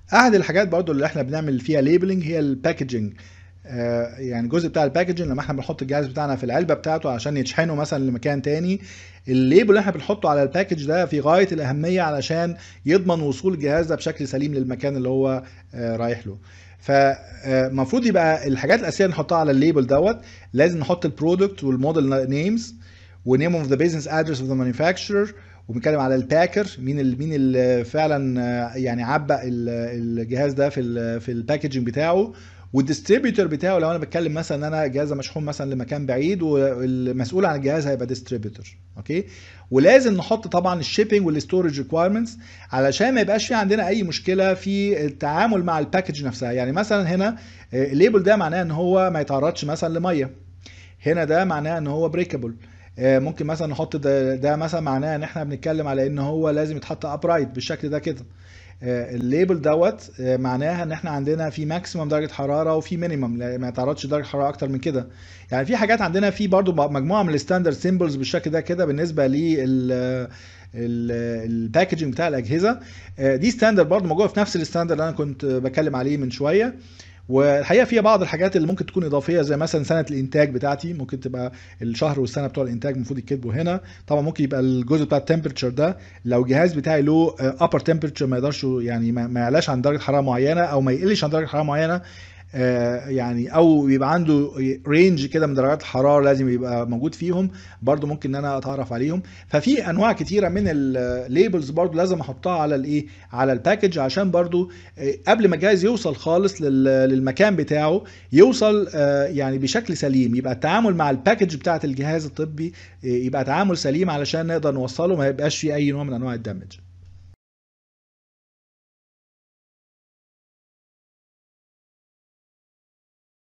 احد الحاجات برضو اللي احنا بنعمل فيها ليبلنج هي الباكجينج آه، يعني الجزء بتاع الباكجينج لما احنا بنحط الجهاز بتاعنا في العلبه بتاعته عشان يتشحنه مثلا لمكان تاني الليبل اللي احنا بنحطه على الباكج ده في غايه الاهميه علشان يضمن وصول الجهاز ده بشكل سليم للمكان اللي هو آه، رايح له فالمفروض يبقى الحاجات الاساسيه اللي نحطها على الليبل دوت لازم نحط البرودكت والموديل نيمز ونيم اوف ذا بيزنس ادرس اوف ذا مانيفاكتشرر وبنتكلم على الباكر مين اللي مين اللي فعلا آه، يعني عبأ ال- الجهاز ده في ال في الباكجنج بتاعه والديستريبيوتور بتاعه لو انا بتكلم مثلا ان انا جهاز مشحون مثلا لمكان بعيد والمسؤول عن الجهاز هيبقى ديستريبيوتور اوكي ولازم نحط طبعا الشيبنج والستورج ريكويرمنتس علشان ما يبقاش في عندنا اي مشكله في التعامل مع الباكج نفسها يعني مثلا هنا آه، الليبل ده معناه ان هو ما يتعرضش مثلا لميه هنا ده معناه ان هو بريكابل ممكن مثلا نحط ده, ده مثلا معناه ان احنا بنتكلم على ان هو لازم يتحط ابرايت بالشكل ده كده آه، الليبل دوت آه، معناها ان احنا عندنا في ماكسيمم درجه حراره وفي مينيمم ما يتعرضش درجه حراره اكتر من كده يعني في حاجات عندنا في برضو مجموعه من الستاندرد سيمبلز بالشكل ده كده بالنسبه لل الباكجنج بتاع الاجهزه آه، دي ستاندرد برضو موجوده في نفس الستاندرد اللي انا كنت بتكلم عليه من شويه والحقيقه فيها بعض الحاجات اللي ممكن تكون اضافيه زي مثلا سنه الانتاج بتاعتي ممكن تبقى الشهر والسنه بتوع الانتاج المفروض يتكتبوا هنا طبعا ممكن يبقى الجزء بتاع التمبرتشر ده لو الجهاز بتاعي له ابر تمبرتشر ما يقدرش يعني ما ما يعلاش عن درجه حراره معينه او ما يقلش عن درجه حراره معينه آه، يعني او يبقى عنده رينج كده من درجات الحراره لازم يبقى موجود فيهم برضو ممكن ان انا اتعرف عليهم ففي انواع كتيره من الليبلز برضو لازم احطها على الايه على الباكج عشان برضو آه، قبل ما الجهاز يوصل خالص لل- للمكان بتاعه يوصل آه، يعني بشكل سليم يبقى التعامل مع الباكج بتاعه الجهاز الطبي آه، يبقى تعامل سليم علشان نقدر نوصله ما يبقاش فيه اي نوع من انواع الدمج